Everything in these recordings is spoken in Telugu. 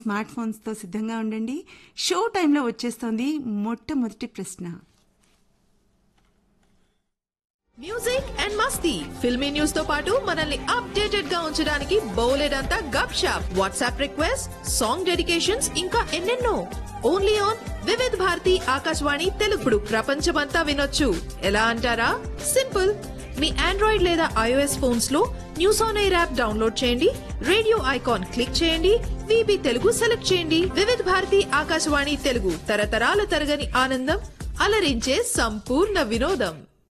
స్మార్ట్ ఫోన్స్తో సిద్ధంగా ఉండండి షో టైంలో వచ్చేస్తోంది మొట్టమొదటి ప్రశ్న మ్యూజిక్ అండ్ మస్తీ ఫిల్మీ న్యూస్ తో పాటు మనల్ని అప్డేటెడ్ గా ఉంచడానికి బౌలెడంతా గప్ shop WhatsApp request song dedications ఇంకా ఎన్నెన్నో ఓన్లీ ఆన్ వివిధ్ భారతి ఆకాశవాణి తెలుగుడు ప్రపంచమంతా వినొచ్చు ఎలా అంటారా సింపుల్ మీ ఆండ్రాయిడ్ లేదా ఐఓఎస్ ఫోన్స్ లో news on air app download చేయండి రేడియో ఐకాన్ క్లిక్ చేయండి విబి తెలుగు సెలెక్ట్ చేయండి వివిధ్ భారతి ఆకాశవాణి తెలుగు తరతరాల తరగని ఆనందం అలరించే సంపూర్ణ వినోదం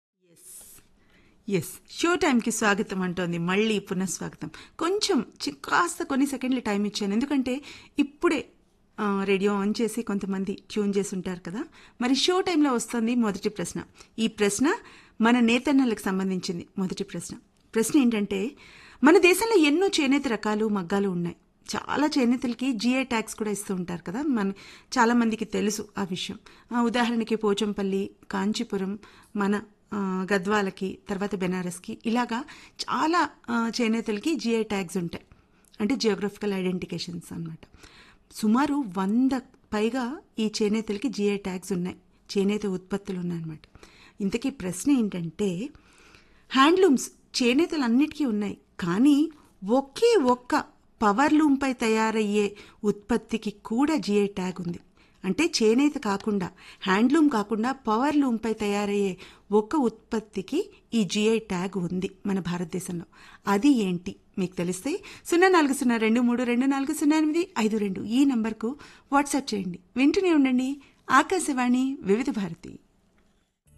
ఎస్ షో టైంకి స్వాగతం అంటోంది మళ్ళీ పునఃస్వాగతం కొంచెం చి- కాస్త కొన్ని సెకండ్లు టైం ఇచ్చాను ఎందుకంటే ఇప్పుడే ఆ, రేడియో ఆన్ చేసి కొంతమంది ట్యూన్ చేసి ఉంటారు కదా మరి షో టైంలో వస్తుంది మొదటి ప్రశ్న ఈ ప్రశ్న మన నేతన్నలకు సంబంధించింది మొదటి ప్రశ్న ప్రశ్న ఏంటంటే మన దేశంలో ఎన్నో చేనేత రకాలు మగ్గాలు ఉన్నాయి చాలా చేనేతలకి జిఐ ట్యాక్స్ కూడా ఇస్తూ ఉంటారు కదా మన చాలా మందికి తెలుసు ఆ విషయం ఆ, ఉదాహరణకి పోచంపల్లి కాంచీపురం మన ఆ, గద్వాలకి తర్వాత బెనారస్కి ఇలాగా చాలా ఆ, చేనేతలకి జిఐ ట్యాగ్స్ ఉంటాయి అంటే జియోగ్రఫికల్ ఐడెంటిఫికేషన్స్ అన్నమాట సుమారు వంద పైగా ఈ చేనేతలకి జిఐ ట్యాగ్స్ ఉన్నాయి చేనేత ఉత్పత్తులు ఉన్నాయన్నమాట ఇంతకీ ప్రశ్న ఏంటంటే హ్యాండ్లూమ్స్ చేనేతలన్నిటికీ ఉన్నాయి కానీ ఒకే ఒక్క పవర్ లూమ్పై తయారయ్యే ఉత్పత్తికి కూడా జిఐ ట్యాగ్ ఉంది అంటే చేనేత కాకుండా హ్యాండ్లూమ్ కాకుండా పవర్ లూమ్పై తయారయ్యే ఒక్క ఉత్పత్తికి ఈ జిఐ ట్యాగ్ ఉంది మన భారతదేశంలో అది ఏంటి మీకు తెలిస్తే సున్నా నాలుగు సున్నా రెండు మూడు రెండు నాలుగు సున్నా ఎనిమిది ఐదు రెండు ఈ నంబర్కు వాట్సాప్ చేయండి వింటూనే ఉండండి ఆకాశవాణి వివిధ భారతి